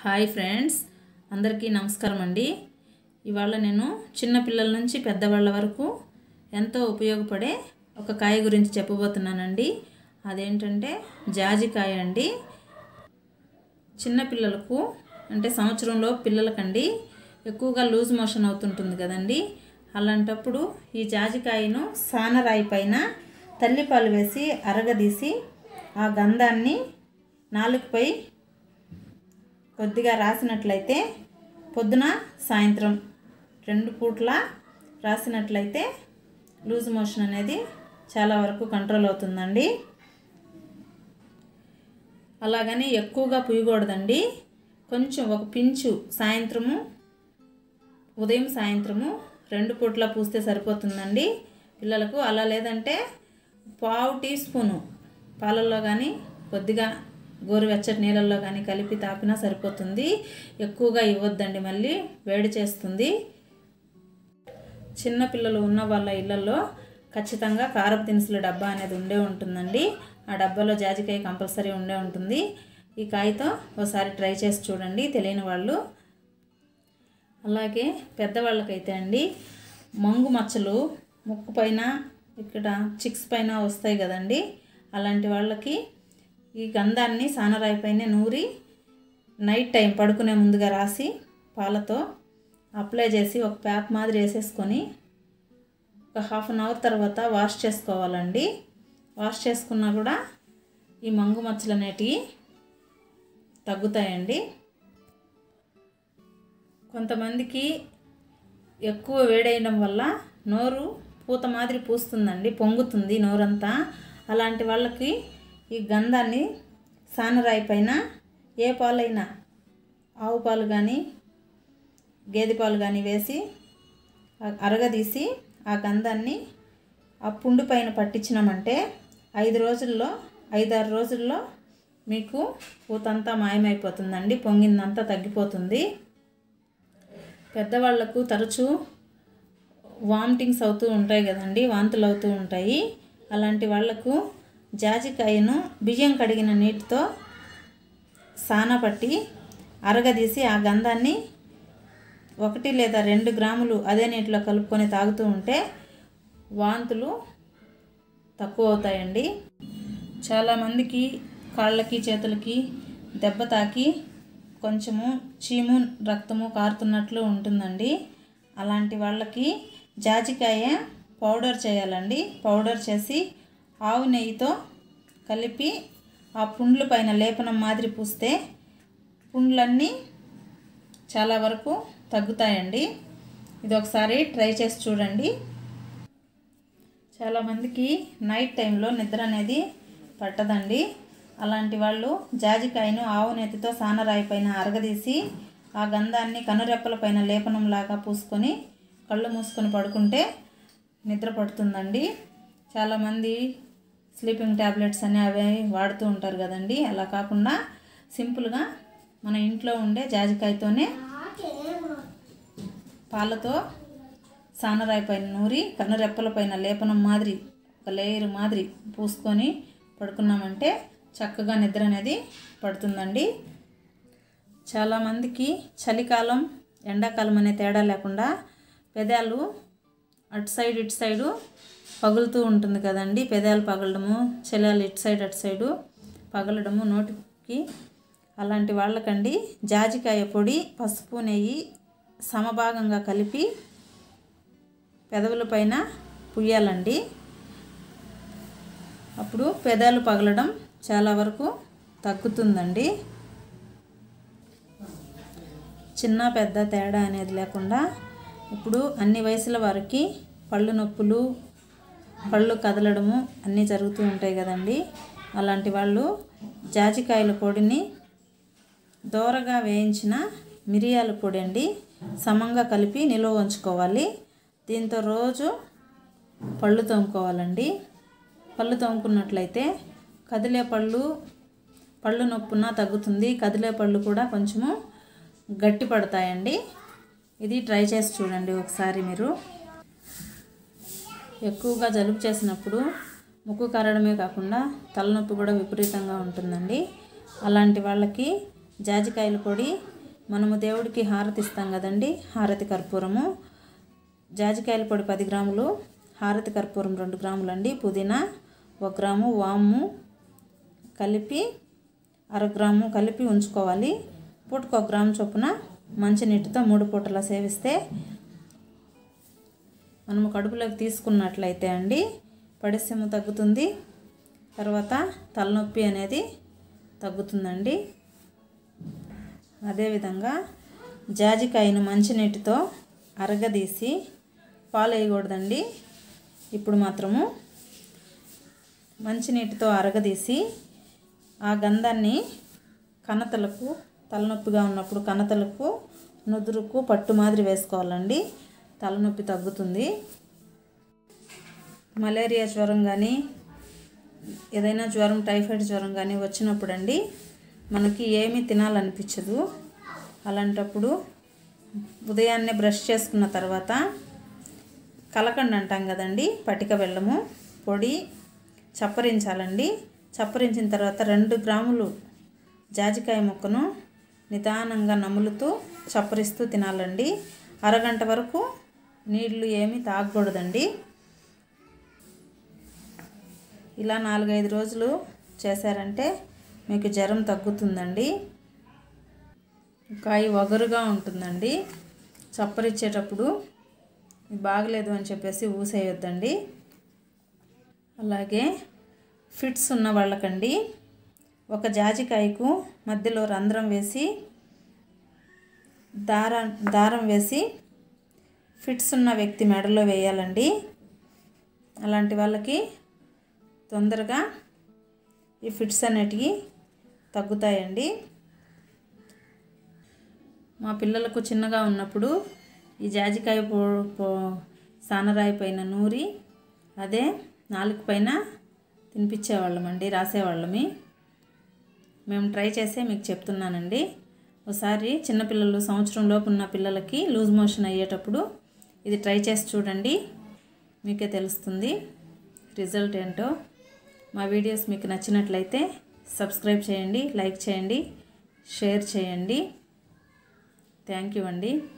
hi friends అందరికీ నమస్కారం అండి ఇవాళ నేను చిన్నపిల్లల నుంచి పెద్దవాళ్ళ వరకు ఎంతో ఉపయోగపడే ఒక కాయ గురించి చెప్పబోతున్నానండి అదేంటంటే జాజికాయ అండి చిన్నపిల్లలకు అంటే సంవత్సరంలో పిల్లలకండి ఎక్కువగా లూజ్ మోషన్ అవుతుంటుంది కదండి అలాంటప్పుడు ఈ జాజికాయను సానరాయి పైన తల్లిపాలు వేసి అరగదీసి ఆ గంధాన్ని నాలుగుపై కొద్దిగా రాసినట్లయితే పొద్దున సాయంత్రం రెండు పూట్ల రాసినట్లయితే లూజ్ మోషన్ అనేది చాలా వరకు కంట్రోల్ అవుతుందండి అలాగని ఎక్కువగా పుయ్యకూడదండి కొంచెం ఒక పించు సాయంత్రము ఉదయం సాయంత్రము రెండు పూట్ల పూస్తే సరిపోతుందండి పిల్లలకు అలా లేదంటే పావు టీ స్పూను పాలల్లో కానీ కొద్దిగా గోరువెచ్చటి నీళ్ళల్లో కానీ కలిపి తాపినా సరిపోతుంది ఎక్కువగా ఇవ్వద్దండి మళ్ళీ వేడి చేస్తుంది చిన్న పిల్లలు ఉన్న వాళ్ళ ఇళ్ళల్లో ఖచ్చితంగా కారపు దినుసుల డబ్బా అనేది ఉండే ఉంటుందండి ఆ డబ్బాలో జాజికాయ కంపల్సరీ ఉండే ఉంటుంది ఈ కాయతో ఒకసారి ట్రై చేసి చూడండి తెలియని వాళ్ళు అలాగే పెద్దవాళ్ళకైతే అండి మంగు మచ్చలు ముక్కు పైన ఇక్కడ చిక్స్ పైన వస్తాయి కదండి అలాంటి వాళ్ళకి ఈ గంధాన్ని సానరాయి పైన నూరి నైట్ టైం పడుకునే ముందుగా రాసి పాలతో అప్లై చేసి ఒక ప్యాక్ మాదిరి వేసేసుకొని ఒక హాఫ్ అన్ అవర్ తర్వాత వాష్ చేసుకోవాలండి వాష్ చేసుకున్నా కూడా ఈ మంగు మచ్చలు అనేటివి తగ్గుతాయండి కొంతమందికి ఎక్కువ వేడేయడం వల్ల నోరు పూత మాదిరి పూస్తుందండి పొంగుతుంది నోరంతా అలాంటి వాళ్ళకి ఈ గంధాన్ని సానరాయి పైన ఏ పాలైనా ఆవు పాలు కానీ గేదె పాలు కానీ వేసి ఆ- అరగదీసి ఆ గంధాన్ని ఆ పుండు పైన పట్టించినామంటే ఐదు రోజుల్లో ఐదారు రోజుల్లో మీకు పూతంతా మాయమైపోతుందండి పొంగిందంతా తగ్గిపోతుంది పెద్దవాళ్లకు తరచూ వామిటింగ్స్ అవుతూ ఉంటాయి కదండి వాంతులు అవుతూ ఉంటాయి అలాంటి వాళ్లకు జాజికాయను బియ్యం కడిగిన నీటితో సానా పట్టి అరగదీసి ఆ గంధాన్ని ఒకటి లేదా రెండు గ్రాములు అదే నీటిలో కలుపుకొని తాగుతూ ఉంటే వాంతులు తక్కువ అవుతాయండి చాలామందికి కాళ్ళకి చేతులకి దెబ్బ తాకి కొంచెము చీము రక్తము కారుతున్నట్లు ఉంటుందండి అలాంటి వాళ్ళకి జాజికాయ పౌడర్ చేయాలండి పౌడర్ చేసి ఆవు నెయ్యితో కలిపి ఆ పుండ్ల పైన లేపనం మాదిరి పూస్తే పుండ్లన్నీ చాలా వరకు తగ్గుతాయండి ఇది ఒకసారి ట్రై చేసి చూడండి చాలామందికి నైట్ టైంలో నిద్ర అనేది పట్టదండి అలాంటి వాళ్ళు జాజికాయను ఆవు నెత్తితో సానరాయి పైన అరగదీసి ఆ గంధాన్ని కనురెప్పల పైన లేపనంలాగా పూసుకొని కళ్ళు మూసుకొని పడుకుంటే నిద్ర పడుతుందండి చాలామంది స్లీపింగ్ ట్యాబ్లెట్స్ అని అవి వాడుతూ ఉంటారు కదండి అలా కాకుండా సింపుల్గా మన ఇంట్లో ఉండే జాజికాయతోనే పాలతో సానరాయి పైన నూరి కనురెప్పల పైన లేపనం మాదిరి ఒక లేయర్ మాదిరి పూసుకొని పడుకున్నామంటే చక్కగా నిద్ర అనేది పడుతుందండి చాలామందికి చలికాలం ఎండాకాలం అనే తేడా లేకుండా పెదాలు అటు సైడ్ ఇటు సైడు పగులుతూ ఉంటుంది కదండి పెదాలు పగలడము చెలాలు ఇటు సైడ్ అటు సైడు పగలడము నోటికి అలాంటి వాళ్ళకండి జాజికాయ పొడి పసుపు నెయ్యి సమభాగంగా కలిపి పెదవుల పైన పుయ్యాలండి అప్పుడు పెదాలు పగలడం చాలా వరకు తగ్గుతుందండి చిన్న పెద్ద తేడా అనేది లేకుండా ఇప్పుడు అన్ని వయసుల వారికి పళ్ళు నొప్పులు పళ్ళు కదలడము అన్నీ జరుగుతూ ఉంటాయి కదండి అలాంటి వాళ్ళు జాజికాయల పొడిని దోరగా వేయించిన మిరియాల పొడి అండి సమంగా కలిపి నిల్వ ఉంచుకోవాలి దీంతో రోజు పళ్ళు తోముకోవాలండి పళ్ళు తోముకున్నట్లయితే కదిలే పళ్ళు పళ్ళు నొప్పున తగ్గుతుంది కదిలే పళ్ళు కూడా కొంచెము గట్టి పడతాయండి ఇది ట్రై చేసి చూడండి ఒకసారి మీరు ఎక్కువగా జలుబు చేసినప్పుడు ముక్కు కరడమే కాకుండా తలనొప్పి కూడా విపరీతంగా ఉంటుందండి అలాంటి వాళ్ళకి జాజికాయల పొడి మనము దేవుడికి హారతి ఇస్తాం కదండి హారతి కర్పూరము జాజికాయల పొడి పది గ్రాములు హారతి కర్పూరం రెండు గ్రాములు అండి పుదీనా ఒక గ్రాము వాము కలిపి అర గ్రాము కలిపి ఉంచుకోవాలి పూటకు ఒక గ్రాము చొప్పున మంచినీటితో మూడు పూటలా సేవిస్తే మనము కడుపులోకి తీసుకున్నట్లయితే అండి పడిసెము తగ్గుతుంది తర్వాత తలనొప్పి అనేది తగ్గుతుందండి అదేవిధంగా జాజికాయను మంచినీటితో అరగదీసి పాలు వేయకూడదండి ఇప్పుడు మాత్రము మంచినీటితో అరగదీసి ఆ గంధాన్ని కణతలకు తలనొప్పిగా ఉన్నప్పుడు కణతలకు నుదురుకు పట్టు మాదిరి వేసుకోవాలండి తలనొప్పి తగ్గుతుంది మలేరియా జ్వరం కానీ ఏదైనా జ్వరం టైఫాయిడ్ జ్వరం కానీ వచ్చినప్పుడు అండి మనకి ఏమీ తినాలనిపించదు అలాంటప్పుడు ఉదయాన్నే బ్రష్ చేసుకున్న తర్వాత కలకండ అంటాం కదండి పటిక బెల్లము పొడి చప్పరించాలండి చప్పరించిన తర్వాత రెండు గ్రాములు జాజికాయ ముక్కను నిదానంగా నములుతూ చప్పరిస్తూ తినాలండి అరగంట వరకు నీళ్లు ఏమీ తాగకూడదండి ఇలా నాలుగైదు రోజులు చేశారంటే మీకు జ్వరం తగ్గుతుందండి కాయ వగరుగా ఉంటుందండి చప్పరిచ్చేటప్పుడు బాగలేదు అని చెప్పేసి ఊసేయొద్దండి అలాగే ఫిట్స్ ఉన్న వాళ్ళకండి ఒక జాజికాయకు మధ్యలో రంధ్రం వేసి దారం దారం వేసి ఫిట్స్ ఉన్న వ్యక్తి మెడలో వేయాలండి అలాంటి వాళ్ళకి తొందరగా ఈ ఫిట్స్ అనేటివి తగ్గుతాయండి మా పిల్లలకు చిన్నగా ఉన్నప్పుడు ఈ జాజికాయ పో పో సానరాయి పైన నూరి అదే నాలుగు పైన తినిపించేవాళ్ళమండి రాసేవాళ్ళమి మేము ట్రై చేసే మీకు చెప్తున్నానండి ఒకసారి చిన్నపిల్లలు సంవత్సరం లోపు ఉన్న పిల్లలకి లూజ్ మోషన్ అయ్యేటప్పుడు ఇది ట్రై చేసి చూడండి మీకే తెలుస్తుంది రిజల్ట్ ఏంటో మా వీడియోస్ మీకు నచ్చినట్లయితే సబ్స్క్రైబ్ చేయండి లైక్ చేయండి షేర్ చేయండి థ్యాంక్ యూ అండి